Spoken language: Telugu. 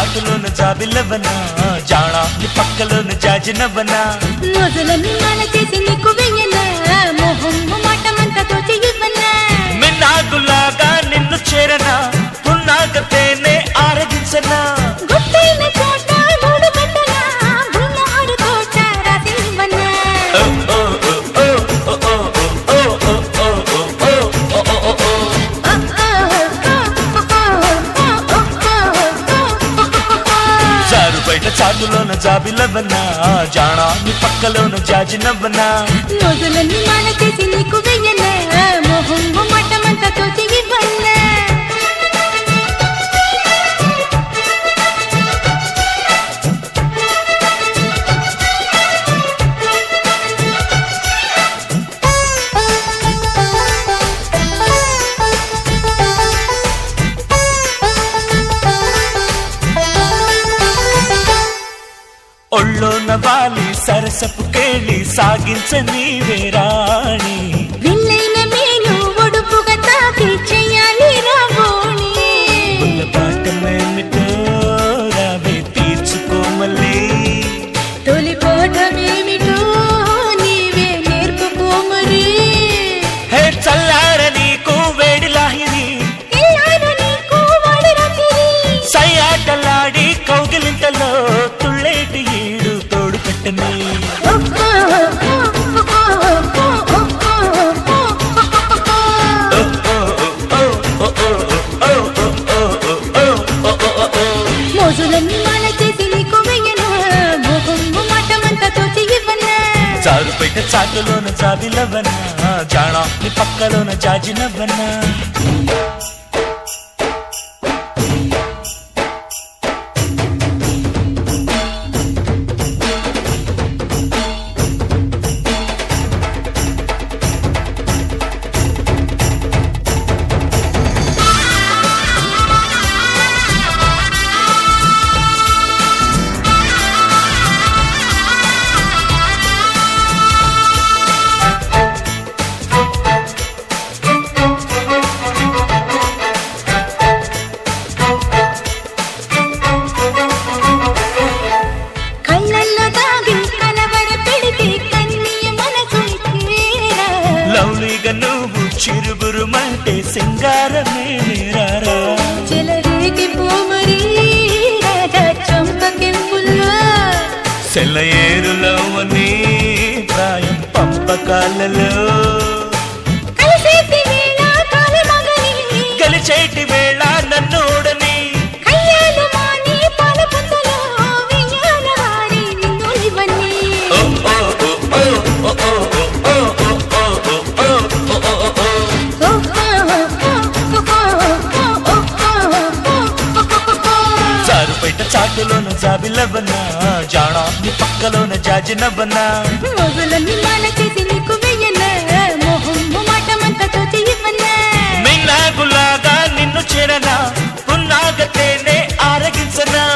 చాటులోన జాబిలవనా జాణా నీ పక్కలోన జాజినవనా మొదలని మన చేసి నీకు వెయ్యనా మొహం మాటమంతా తోచి ఇవ్వనా మిన్నాగులాగా నిన్ను చేరనా పున్నాగతేనే ఆరగించనా గుట్టైన చోట మూడు పెట్టనా బుల్లారు తోట రాసి ఇవ్వనా ఓ, ఓ, ఓ, ఓ, ఓ, ఓ, ఓ, ఓ, ఓ, ఓ, ఓ, ఓ, ఓ, ఓ, ఓ. జారు బయట చాటులోన జాబిలవనా జాణా నీ పక్కలోన జాజినవనా మొదలని మన చేసి నీకు వెయ్యనా మొహం మాటమంతా తోచి ఇవ్వనా ఒళ్ళోన వాలి సరసపు కేళి సాగించని వేరాణి విల్లైన మేలు ఒడుపుగా తాకి చెయ్యాలి రాబోని పాటమేమిటో రావే తీర్చుకోమలే తొలి పాఠమేమిటో నీవే నేర్పుకో మరి హే చల్లార నీకు వేడి లాహిరి ఎల్లారు నీకు వాడి రాత్రి సయ్యాటలాడి కౌగిలింతలో తుళ్ళేటి ఈడు తోడు పెట్టని మోజులన్నీ మాల చేసి నీకు వెయ్యనా మొహం మాటమంతా తోచి ఇవ్వనా చారు పెట్ట చాటులోన జాబిలవనా జాణా నీ పక్కలోన జాజినవనా కళ్ళల్లో దాగి కలవర పెడితే కన్నీయ మనసు తీరా లవ్లీగా నువ్వు చిరుగురుమంటే సింగారమే రారా చెలరేగి పోమరి రాజా చంపకెంపుల్లో సెలయేరులవని ప్రాయం పంపకాలలో కలిసేటి వేళ కాలి మగని గలిచేటి వేళ నన్నోడని కయ్యాలు మాని పాల పుంతలో వియ్యాల వారి నిన్నులివన్నీ ఓ ఓ ఓ ఓ ఓ ఓ ఓ ఓ ఓ ఓ ఓ ఓ ఓ ఓ చారు బయట చాటులోన జాబిలవనా జాణా నీ పక్కలోన జాజినవనా మొగులని మాల చేసి నీకు వెయ్యనా మొహం మాటమంతా తోచి ఇవ్వనా మిన్నాగులాగా నిన్ను చేరనా పున్నాగతేనే ఆరగించనా